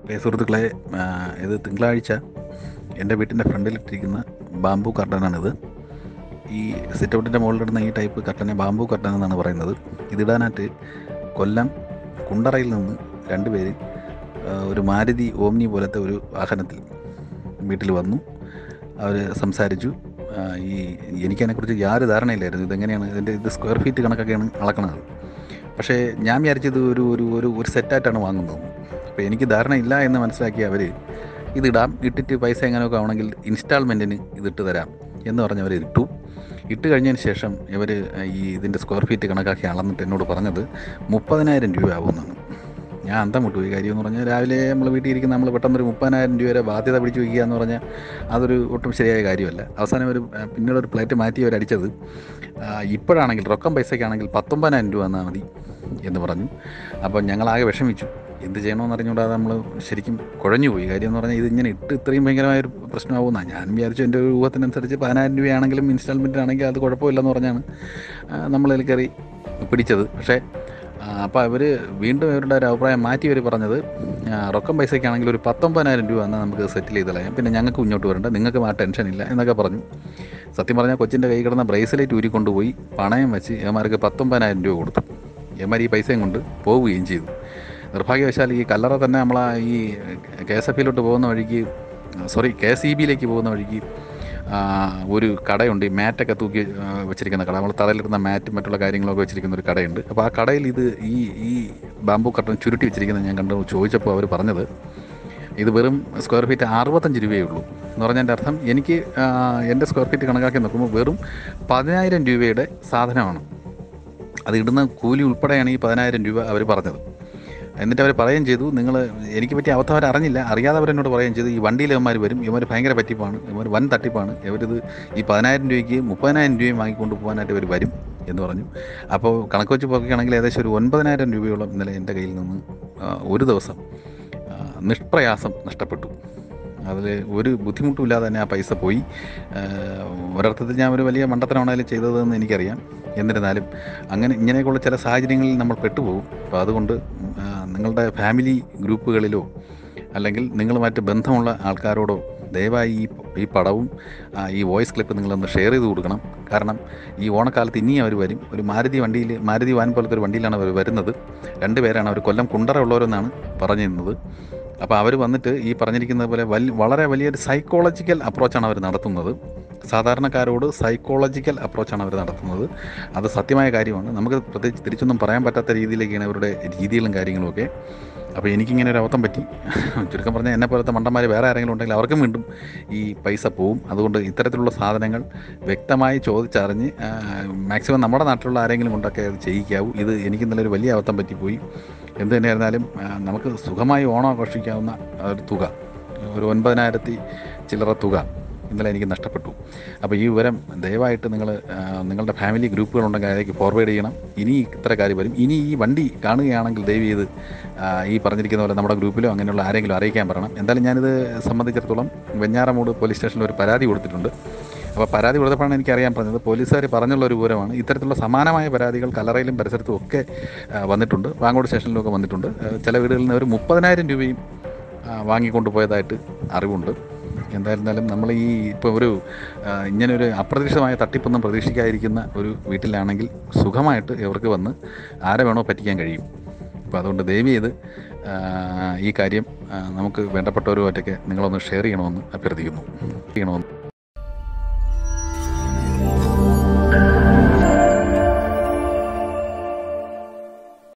പ്രിയ സുഹൃത്തുക്കളെ ആ, ഇത് തിങ്കളാഴ്ച എൻ്റെ വീട്ടിൻ്റെ ഫ്രണ്ടിലിട്ടിരിക്കുന്ന ബാംബു കർട്ടനാണിത് ഈ സിറ്റ് ഔട്ടിൻ്റെ മുകളിലിടുന്ന ഈ ടൈപ്പ് കർട്ടനെ ബാംബു കർട്ടൻ എന്നാണ് പറയുന്നത് ഇതിടാനായിട്ട് കൊല്ലം കുണ്ടറയിൽ നിന്ന് രണ്ടുപേര് ആ, ഒരു മാരുതി ഓമ്നി പോലത്തെ ഒരു വാഹനത്തിൽ വീട്ടിൽ വന്നു അവർ സംസാരിച്ചു ആ, ഈ എനിക്കതിനെക്കുറിച്ച് യാതൊരു ധാരണയില്ലായിരുന്നു ഇതെങ്ങനെയാണ് ഇതിൻ്റെ ഇത് സ്ക്വയർ ഫീറ്റ് കണക്കൊക്കെയാണ് അളക്കണത് പക്ഷേ ഞാൻ വിചാരിച്ചത് ഒരു ഒരു ഒരു ഒരു സെറ്റായിട്ടാണ് വാങ്ങുന്നത് അപ്പോൾ എനിക്ക് ധാരണയില്ല എന്ന് മനസ്സിലാക്കി അവർ ഇതിടാം ഇട്ടിട്ട് പൈസ എങ്ങനെയൊക്കെ ആവണമെങ്കിൽ ഇൻസ്റ്റാൾമെൻറ്റിന് ഇതിട്ട് തരാം എന്ന് പറഞ്ഞ് അവർ ഇട്ടു ഇട്ട് കഴിഞ്ഞതിന് ശേഷം ഇവർ ഈ ഇതിൻ്റെ സ്ക്വയർ ഫീറ്റ് കണക്കാക്കി അളന്നിട്ട് എന്നോട് പറഞ്ഞത് മുപ്പതിനായിരം രൂപ ആവുമെന്നാണ് ഞാൻ അന്തം വിട്ടു ഈ കാര്യം എന്ന് പറഞ്ഞാൽ രാവിലെ നമ്മൾ വീട്ടിൽ ഇരിക്കുന്ന നമ്മൾ പെട്ടെന്ന് ഒരു മുപ്പതിനായിരം രൂപ വരെ ബാധ്യത പിടിച്ച് വയ്ക്കുക എന്ന് പറഞ്ഞാൽ അതൊരു ഒട്ടും ശരിയായ കാര്യമല്ല അവസാനം ഒരു ആ, പിന്നീട് ഒരു പ്ലേറ്റ് മാറ്റി അവർ അടിച്ചത് ആ, ഇപ്പോഴാണെങ്കിൽ റൊക്കം പൈസയ്ക്കാണെങ്കിൽ പത്തൊമ്പതിനായിരം രൂപ എന്നാൽ മതി എന്ന് പറഞ്ഞു അപ്പോൾ ഞങ്ങളാകെ വിഷമിച്ചു എന്ത് ചെയ്യണമെന്ന് അറിഞ്ഞുകൂടാതെ നമ്മൾ ശരിക്കും കുഴഞ്ഞു പോയി കാര്യം എന്ന് പറഞ്ഞാൽ ഇത് ഇങ്ങനെ ഇട്ട് ഇത്രയും ഭയങ്കരമായൊരു പ്രശ്നമാവുമെന്നാണ് ഞാൻ വിചാരിച്ചു എൻ്റെ ഒരു ഊഹത്തിനനുസരിച്ച് പതിനായിരം രൂപയാണെങ്കിലും ഇൻസ്റ്റാൾമെൻ്റ് ആണെങ്കിൽ അത് കുഴപ്പമില്ലെന്ന് പറഞ്ഞാണ് ആ, നമ്മളതിൽ കയറി പിടിച്ചത് പക്ഷേ അപ്പോൾ അവർ വീണ്ടും ഇവരുടെ ഒരു അഭിപ്രായം മാറ്റി അവർ പറഞ്ഞത് ആ, റൊക്കം പൈസയ്ക്കാണെങ്കിൽ ഒരു പത്തൊമ്പതിനായിരം രൂപ എന്നാൽ നമുക്ക് സെറ്റിൽ ചെയ്ത് കളയാം പിന്നെ ഞങ്ങൾക്ക് മുന്നോട്ട് വരണ്ട നിങ്ങൾക്ക് ആ ടെൻഷൻ ഇല്ല എന്നൊക്കെ പറഞ്ഞു സത്യം പറഞ്ഞാൽ കൊച്ചിൻ്റെ കൈ കിടന്ന ബ്രേസ്ലെറ്റ് ഊരിക്കൊണ്ടുപോയി പണയം വെച്ച് എമാർക്ക് പത്തൊമ്പതിനായിരം രൂപ കൊടുത്തു എമാർ ഈ പൈസയും കൊണ്ട് പോവുകയും ചെയ്തു നിർഭാഗ്യവശാൽ ഈ കല്ലറ തന്നെ നമ്മൾ ഈ കെ എസ് എഫ് ഇയിലോട്ട് പോകുന്ന വഴിക്ക് സോറി കെ എസ് ഇ ബിയിലേക്ക് പോകുന്ന വഴിക്ക് ആ, ഒരു കടയുണ്ട് ഈ മാറ്റൊക്കെ തൂക്കി ആ, വെച്ചിരിക്കുന്ന കട നമ്മൾ തറയിലിരുന്ന മാറ്റും മറ്റുള്ള കാര്യങ്ങളൊക്കെ വെച്ചിരിക്കുന്ന ഒരു കടയുണ്ട് അപ്പോൾ ആ കടയിൽ ഇത് ഈ ഈ ബാംബു കട്ടൺ ചുരുട്ടി വെച്ചിരിക്കുന്നത് ഞാൻ കണ്ടു ചോദിച്ചപ്പോൾ അവർ പറഞ്ഞത് ഇത് വെറും സ്ക്വയർ ഫീറ്റ് അറുപത്തഞ്ച് രൂപയേ ഉള്ളൂ എന്ന് പറഞ്ഞാൽ എൻ്റെ അർത്ഥം എനിക്ക് ആ, എൻ്റെ സ്ക്വയർ ഫീറ്റ് കണക്കാക്കി നോക്കുമ്പോൾ വെറും പതിനായിരം രൂപയുടെ സാധനമാണ് അത് ഇടുന്ന കൂലി ഉൾപ്പെടെയാണ് ഈ പതിനായിരം രൂപ അവർ പറഞ്ഞത് എന്നിട്ട് അവർ പറയുകയും ചെയ്തു നിങ്ങൾ എനിക്ക് പറ്റിയ അവസ്ഥ അവർ അറിഞ്ഞില്ല അറിയാതെ അവരെന്നോട് പറയുകയും ചെയ്തു ഈ വണ്ടിയിൽ ഇവന്മാർ വരും ഇവർ ഭയങ്കര പറ്റിപ്പാണ് ഇവർ വൻ തട്ടിപ്പാണ് ഇവരിത് ഈ പതിനായിരം രൂപയ്ക്ക് മുപ്പതിനായിരം രൂപയും വാങ്ങിക്കൊണ്ട് പോകാനായിട്ട് ഇവർ വരും എന്ന് പറഞ്ഞു അപ്പോൾ കണക്ക് വെച്ച് പോക്കുകയാണെങ്കിൽ ഏകദേശം ഒരു ഒൻപതിനായിരം രൂപയോളം ഇന്നലെ എൻ്റെ കയ്യിൽ നിന്ന് ആ, ഒരു ദിവസം ആ, നിഷ്പ്രയാസം നഷ്ടപ്പെട്ടു അതിൽ ഒരു ബുദ്ധിമുട്ടുമില്ലാതെ തന്നെ ആ പൈസ പോയി ആ, ഒരർത്ഥത്തിൽ ഞാൻ ഒരു വലിയ മണ്ടത്തരമാണ് അതിൽ ചെയ്തതെന്ന് എനിക്കറിയാം എന്നിരുന്നാലും അങ്ങനെ ഇങ്ങനെയൊക്കെയുള്ള ചില സാഹചര്യങ്ങളിൽ നമ്മൾ പെട്ടുപോകും അപ്പോൾ അതുകൊണ്ട് ആ, നിങ്ങളുടെ ഫാമിലി ഗ്രൂപ്പുകളിലോ അല്ലെങ്കിൽ നിങ്ങളുമായിട്ട് ബന്ധമുള്ള ആൾക്കാരോടോ ദയവായി ഈ ഈ പടവും ആ, ഈ വോയിസ് ക്ലിപ്പ് നിങ്ങളൊന്ന് ഷെയർ ചെയ്ത് കൊടുക്കണം കാരണം ഈ ഓണക്കാലത്ത് ഇനിയും അവർ വരും ഒരു മാരുതി വണ്ടിയിൽ മാരുതി വാൻ പോലത്തെ ഒരു വണ്ടിയിലാണ് അവർ വരുന്നത് രണ്ട് പേരാണ് അവർ കൊല്ലം കുണ്ടറ ഉള്ളവരെന്നാണ് പറഞ്ഞിരുന്നത് അപ്പോൾ അവർ വന്നിട്ട് ഈ പറഞ്ഞിരിക്കുന്നത് പോലെ വലിയ വളരെ വലിയൊരു സൈക്കോളജിക്കൽ അപ്രോച്ചാണ് അവർ നടത്തുന്നത് സാധാരണക്കാരോട് സൈക്കോളജിക്കൽ അപ്രോച്ചാണ് അവർ നടത്തുന്നത് അത് സത്യമായ കാര്യമാണ് നമുക്ക് പ്രത്യേകിച്ച് തിരിച്ചൊന്നും പറയാൻ പറ്റാത്ത രീതിയിലേക്കാണ് അവരുടെ രീതികളും കാര്യങ്ങളുമൊക്കെ അപ്പോൾ എനിക്കിങ്ങനെ ഒരു അബദ്ധം പറ്റി ചുരുക്കം പറഞ്ഞാൽ എന്നെ പോലത്തെ മണ്ടന്മാർ വേറെ ആരെങ്കിലും ഉണ്ടെങ്കിൽ അവർക്കും വീണ്ടും ഈ പൈസ പോവും അതുകൊണ്ട് ഇത്തരത്തിലുള്ള സാധനങ്ങൾ വ്യക്തമായി ചോദിച്ചറിഞ്ഞ് മാക്സിമം നമ്മുടെ നാട്ടിലുള്ള ആരെങ്കിലും കൊണ്ടൊക്കെ അത് ചെയ്യിക്കാവൂ ഇത് എനിക്ക് ഇന്നലെ ഒരു വലിയ അബദ്ധം പറ്റിപ്പോയി എന്ത് തന്നെയായിരുന്നാലും ആ, നമുക്ക് സുഖമായി ഓണം ആഘോഷിക്കാവുന്ന ഒരു തുക ഒരു ഒൻപതിനായിരത്തി ചില്ലറ തുക ഇന്നലെ എനിക്ക് നഷ്ടപ്പെട്ടു അപ്പോൾ ഈ വിവരം ദയവായിട്ട് നിങ്ങൾ നിങ്ങളുടെ ഫാമിലി ഗ്രൂപ്പുകളുണ്ടെങ്കിൽ അതിലേക്ക് ഫോർവേഡ് ചെയ്യണം ഇനി ഇത്ര കാര്യം വരും ഇനി ഈ വണ്ടി കാണുകയാണെങ്കിൽ ദയവ് ചെയ്ത് ആ, ഈ പറഞ്ഞിരിക്കുന്ന പോലെ നമ്മുടെ ഗ്രൂപ്പിലോ അങ്ങനെയുള്ള ആരെങ്കിലും അറിയിക്കാൻ പറയണം എന്തായാലും ഞാനിത് സംബന്ധിച്ചിടത്തോളം വെഞ്ഞാറമൂട് പോലീസ് സ്റ്റേഷനിൽ ഒരു പരാതി കൊടുത്തിട്ടുണ്ട് അപ്പോൾ പരാതി കൊടുത്തപ്പോഴാണ് എനിക്കറിയാൻ പറഞ്ഞത് പോലീസുകാർ പറഞ്ഞുള്ള ഒരു വിവരമാണ് ഇത്തരത്തിലുള്ള സമാനമായ പരാതികൾ കല്ലറയിലും പരിസരത്തും ഒക്കെ ആ, വന്നിട്ടുണ്ട് പാങ്ങോട് സ്റ്റേഷനിലൊക്കെ വന്നിട്ടുണ്ട് ആ, ചില വീടുകളിൽ നിന്ന് ഒരു മുപ്പതിനായിരം രൂപയും ആ, വാങ്ങിക്കൊണ്ട് പോയതായിട്ട് അറിവുണ്ട് എന്തായിരുന്നാലും നമ്മൾ ഈ ഇപ്പോൾ ഒരു ആ, ഇങ്ങനൊരു അപ്രതീക്ഷിതമായ തട്ടിപ്പൊന്നും പ്രതീക്ഷിക്കാതിരിക്കുന്ന ഒരു വീട്ടിലാണെങ്കിൽ സുഖമായിട്ട് ഇവർക്ക് വന്ന് ആരെ വേണോ പറ്റിക്കാൻ കഴിയും അപ്പോൾ അതുകൊണ്ട് ദയവ് ചെയ്ത് ആ, ഈ കാര്യം ആ, നമുക്ക് വേണ്ടപ്പെട്ടവരുമായിട്ടൊക്കെ നിങ്ങളൊന്ന് ഷെയർ ചെയ്യണമെന്ന് അഭ്യർത്ഥിക്കുന്നു ചെയ്യണമെന്ന്